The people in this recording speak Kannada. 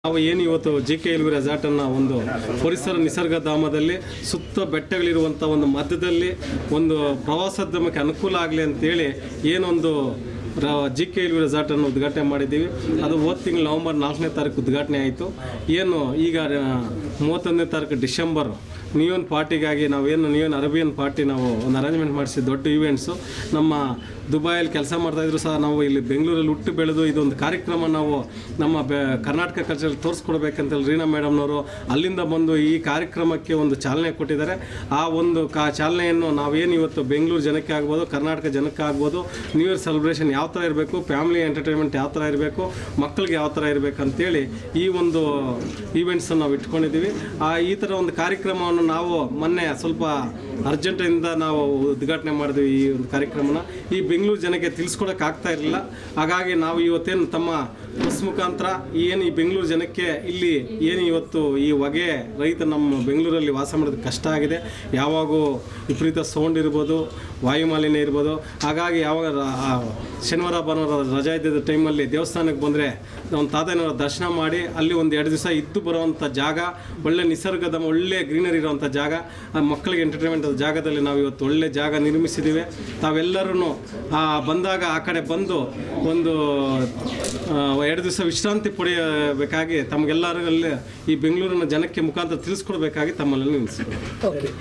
ನಾವು ಏನು ಇವತ್ತು ಜಿ ಕೆ ಎಲ್ ವಿ ರೆಸಾರ್ಟನ್ನು ಒಂದು ಪರಿಸರ ನಿಸರ್ಗಧಾಮದಲ್ಲಿ ಸುತ್ತ ಬೆಟ್ಟಗಳಿರುವಂಥ ಒಂದು ಮಧ್ಯದಲ್ಲಿ ಒಂದು ಪ್ರವಾಸೋದ್ಯಮಕ್ಕೆ ಅನುಕೂಲ ಆಗಲಿ ಅಂತೇಳಿ ಏನೊಂದು ಜಿ ಕೆ ಎಲ್ ವಿ ರೆಸಾರ್ಟನ್ನು ಉದ್ಘಾಟನೆ ಮಾಡಿದ್ದೀವಿ ಅದು ಹೋದ ತಿಂಗಳು ನವಂಬರ್ ನಾಲ್ಕನೇ ತಾರೀಕು ಉದ್ಘಾಟನೆ ಆಯಿತು ಏನು ಈಗ ಆ, ಮೂವತ್ತೊಂದನೇ ತಾರೀಕು ಡಿಸೆಂಬರ್ ನ್ಯೂ ಇಯರ್ ಪಾರ್ಟಿಗಾಗಿ ನಾವೇನು ನ್ಯೂ ಇಯರ್ ಅರೇಬಿಯನ್ ಪಾರ್ಟಿ ನಾವು ಒಂದು ಅರೇಂಜ್ಮೆಂಟ್ ಮಾಡಿಸಿ ದೊಡ್ಡ ಇವೆಂಟ್ಸು ನಮ್ಮ ದುಬೈಯಲ್ಲಿ ಕೆಲಸ ಮಾಡ್ತಾಯಿದ್ರು ಸಹ ನಾವು ಇಲ್ಲಿ ಬೆಂಗಳೂರಲ್ಲಿ ಹುಟ್ಟು ಬೆಳೆದು ಇದೊಂದು ಕಾರ್ಯಕ್ರಮ ನಾವು ನಮ್ಮ ಬೆ ಕರ್ನಾಟಕ ಕಲ್ಚರ್ ತೋರಿಸ್ಕೊಡ್ಬೇಕಂತೇಳಿ ರೀನಾ ಮೇಡಮ್ನವರು ಅಲ್ಲಿಂದ ಬಂದು ಈ ಕಾರ್ಯಕ್ರಮಕ್ಕೆ ಒಂದು ಚಾಲನೆ ಕೊಟ್ಟಿದ್ದಾರೆ ಆ ಒಂದು ಕಾ ಚಾಲನೆಯನ್ನು ನಾವೇನು ಇವತ್ತು ಬೆಂಗಳೂರು ಜನಕ್ಕೆ ಆಗ್ಬೋದು ಕರ್ನಾಟಕ ಜನಕ್ಕೆ ಆಗ್ಬೋದು ನ್ಯೂ ಇಯರ್ ಸೆಲೆಬ್ರೇಷನ್ ಯಾವ ಥರ ಇರಬೇಕು ಫ್ಯಾಮಿಲಿ ಎಂಟರ್ಟೈನ್ಮೆಂಟ್ ಯಾವ ಥರ ಇರಬೇಕು ಮಕ್ಕಳಿಗೆ ಯಾವ ಥರ ಇರಬೇಕು ಅಂತೇಳಿ ಈ ಒಂದು ಈವೆಂಟ್ಸನ್ನು ನಾವು ಇಟ್ಕೊಂಡಿದ್ದೀವಿ ಆ ಈ ಥರ ಒಂದು ಕಾರ್ಯಕ್ರಮವನ್ನು ನಾವು ಮೊನ್ನೆ ಸ್ವಲ್ಪ ಅರ್ಜೆಂಟಿಂದ ನಾವು ಉದ್ಘಾಟನೆ ಮಾಡಿದ್ವಿ ಈ ಒಂದು ಕಾರ್ಯಕ್ರಮನ ಈ ಬೆಂಗಳೂರು ಜನಕ್ಕೆ ತಿಳಿಸ್ಕೊಡಕ್ಕೆ ಆಗ್ತಾ ಇರಲಿಲ್ಲ ಹಾಗಾಗಿ ನಾವು ಇವತ್ತೇನು ತಮ್ಮ ಬಸ್ ಮುಖಾಂತರ ಏನು ಈ ಬೆಂಗಳೂರು ಜನಕ್ಕೆ ಇಲ್ಲಿ ಏನು ಇವತ್ತು ಈ ಹೊಗೆ ರೈತ ನಮ್ಮ ಬೆಂಗಳೂರಲ್ಲಿ ವಾಸ ಮಾಡೋದು ಕಷ್ಟ ಆಗಿದೆ ಯಾವಾಗೂ ವಿಪರೀತ ಸೌಂಡ್ ಇರ್ಬೋದು ವಾಯು ಮಾಲಿನ್ಯ ಇರ್ಬೋದು ಹಾಗಾಗಿ ಯಾವಾಗ ರ- ಆ ಶನಿವಾರ ಭಾನುವಾರ ರಜಾ ಇದ್ದಿದ್ದ ಟೈಮಲ್ಲಿ ದೇವಸ್ಥಾನಕ್ಕೆ ಬಂದರೆ ನಮ್ಮ ತಾತನವರ ದರ್ಶನ ಮಾಡಿ ಅಲ್ಲಿ ಒಂದು ಎರಡು ದಿವಸ ಇದ್ದು ಬರುವಂಥ ಜಾಗ ಒಳ್ಳೆ ನಿಸರ್ಗದ ಒಳ್ಳೆ ಗ್ರೀನರಿ ಇರುವಂಥ ಜಾಗ ಆ ಮಕ್ಕಳಿಗೆ ಎಂಟರ್ಟೈನ್ಮೆಂಟ್ ಜಾಗದಲ್ಲಿ ನಾವು ಇವತ್ತು ಒಳ್ಳೆ ಜಾಗ ನಿರ್ಮಿಸಿದ್ದೀವಿ ತಾವೆಲ್ಲರೂ ಬಂದಾಗ ಆ ಕಡೆ ಬಂದು ಒಂದು ಆ, ಎರಡು ದಿವಸ ವಿಶ್ರಾಂತಿ ಪಡೆಯಬೇಕಾಗಿ ತಮಗೆಲ್ಲರಲ್ಲಿ ಈ ಬೆಂಗಳೂರಿನ ಜನಕ್ಕೆ ಮುಖಾಂತರ ತಿಳಿಸ್ಕೊಡ್ಬೇಕಾಗಿ ತಮ್ಮಲ್ಲಿ ನಿಲ್ಲಿಸ್ತೀವಿ ಓಕೆ